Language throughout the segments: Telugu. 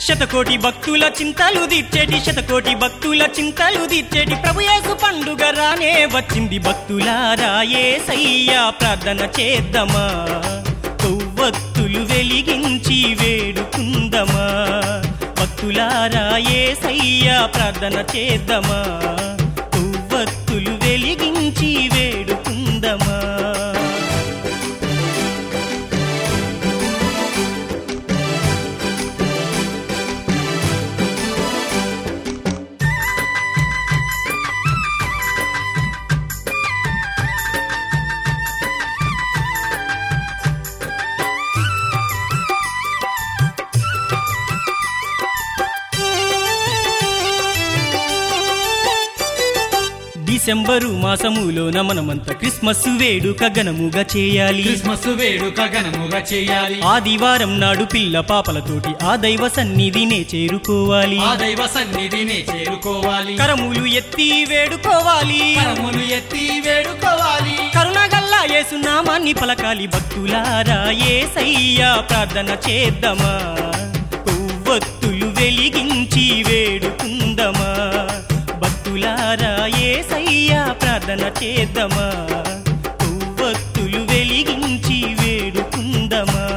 శతకోటి భక్తుల చింతలు తీర్చేటి శతకోటి భక్తుల చింతలు తీర్చేటి ప్రభుయేసు పండుగ రానే వచ్చింది భక్తులారా ఏసయ్యా ప్రార్థన చేద్దామా కొవ్వొత్తులు వెలిగించి వేడుకుందమా భక్తులారా ఏసయ్యా ప్రార్థన చేద్దామా కొవ్వొత్తులు వెలిగించి వేడుకుందమా డిసెంబరు మాసములోన మనమంతా క్రిస్మస్ వేడుక ఘనముగా చేయాలి క్రిస్మస్ వేడుక ఘనముగా చేయాలి ఆదివారం నాడు పిల్ల పాపలతోటి ఆ దైవ సన్నిధినే చేరుకోవాలి ఆ దైవ సన్నిధిని చేరుకోవాలి కరములు ఎత్తి వేడుకోవాలి కరములు ఎత్తి వేడుకోవాలి కరుణగల్లా ఏసునామాన్ని పలకాలి భక్తులారా ఏసయ్యా ప్రార్థన చేద్దామా కొవ్వొత్తులు వెలిగించి వేడుకుందమా భక్తులారా ఏసయ్యా ప్రార్థన చేద్దామా కొవ్వొత్తులు వెలిగించి వేడుకుందమా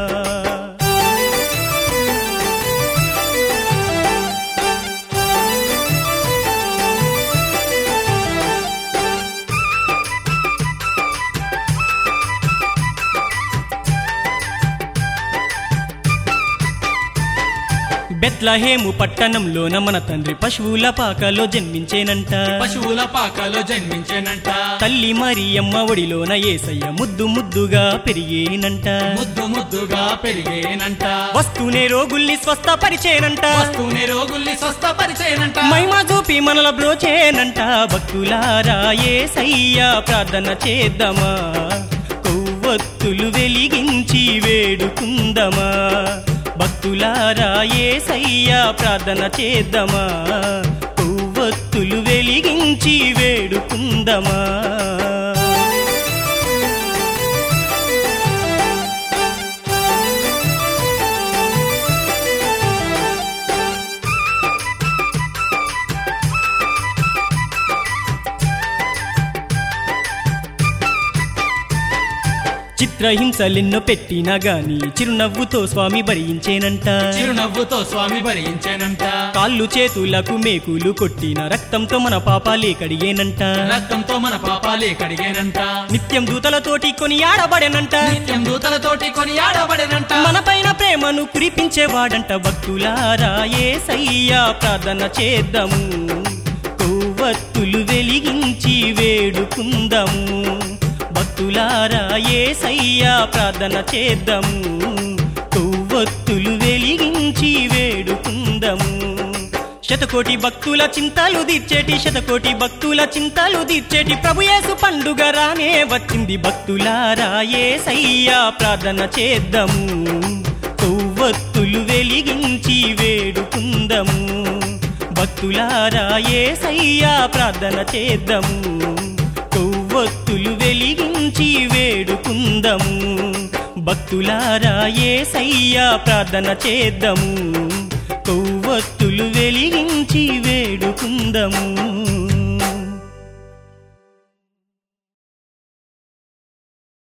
బెత్లహేము పట్టణంలోన మన తండ్రి పశువుల పాకలో జన్మించేనంట పశువుల పాకలో జన్మించేనంట తల్లి మరియమ్మ ఒడిలోన ఏసయ్య ముద్దు ముద్దుగా పెరిగేనంట ముద్దు ముద్దుగా పెరిగేనంట వస్తూనే రోగుల్ని స్వస్థపరిచేనంట వస్తూనే రోగుల్ని స్వస్థపరిచేనంట మహిమ చూపి మనల బ్రోచేనంట భక్తులారా ఏసయ్యా ప్రార్థన చేద్దామా కొవ్వొత్తులు వెలిగించి వేడుకుందమా భక్తులారా ఏసయ్యా ప్రార్థన చేద్దామా కొవ్వొత్తులు వెలిగించి వేడుకుందమా చిత్రహింసలెన్నో పెట్టినా గాని చిరునవ్వుతో స్వామి భరించేనంట చిరునవ్వుతో స్వామి భరించేనంట కాళ్ళు చేతులకు మేకులు కొట్టిన రక్తంతో మన పాపాలే కడిగేనంట రక్తంతో మన పాపాలే కడిగేనంట నిత్యం దూతలతోటి కొని ఆడబడేనంట నిత్యం దూతలతోటి కొని ఆడబడేనంట మన పైన ప్రేమను కురిపించేవాడంట భక్తులారా ఏసయ్యా ప్రార్థన చేద్దాము కొవ్వత్తులు వెలిగించి వేడుకుందాము భక్తులారా ఏసయ్యా ప్రార్థన చేద్దాము కొవ్వొత్తులు వెలిగించి వేడుకుందాము శతకోటి భక్తుల చింతలు తీర్చేటి శతకోటి భక్తుల చింతలు తీర్చేటి ప్రభుయేసు పండుగ రానే వచ్చింది భక్తులారా ఏసయ్యా ప్రార్థన చేద్దాము కొవ్వొత్తులు వెలిగించి వేడుకుందాము భక్తులారా ఏసయ్యా ప్రార్థన చేద్దాము కొవ్వొత్తులు వెలిగించి వేడుకుందాము భక్తులారా ఏసయ్యా ప్రార్థన చేద్దాము కొవ్వొత్తులు వెలిగించి వేడుకుందాము